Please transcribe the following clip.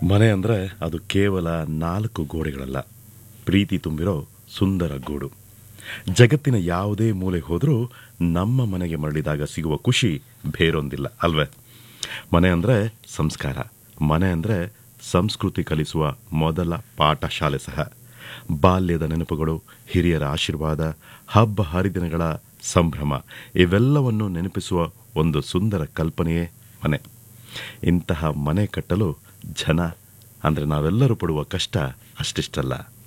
ಮನೆ ಅಂದರೆ ಅದು ಕೇವಲ ನಾಲ್ಕು ಗೋಡೆಗಳಲ್ಲ ಪ್ರೀತಿ ತುಂಬಿರೋ ಸುಂದರ ಗೂಡು ಜಗತ್ತಿನ ಯಾವುದೇ ಮೂಲೆ ಹೋದರೂ ನಮ್ಮ ಮನೆಗೆ ಮರಳಿದಾಗ ಸಿಗುವ ಖುಷಿ ಬೇರೊಂದಿಲ್ಲ ಅಲ್ವೇ ಮನೆ ಅಂದರೆ ಸಂಸ್ಕಾರ ಮನೆ ಅಂದರೆ ಸಂಸ್ಕೃತಿ ಕಲಿಸುವ ಮೊದಲ ಪಾಠಶಾಲೆ ಸಹ ಬಾಲ್ಯದ ನೆನಪುಗಳು ಹಿರಿಯರ ಆಶೀರ್ವಾದ ಹಬ್ಬ ಹರಿದಿನಗಳ ಸಂಭ್ರಮ ಇವೆಲ್ಲವನ್ನು ನೆನಪಿಸುವ ಒಂದು ಸುಂದರ ಕಲ್ಪನೆಯೇ ಮನೆ ಇಂತಹ ಮನೆ ಕಟ್ಟಲು ಜನ ಅಂದರೆ ನಾವೆಲ್ಲರೂ ಪಡುವ ಕಷ್ಟ ಅಷ್ಟಿಷ್ಟಲ್ಲ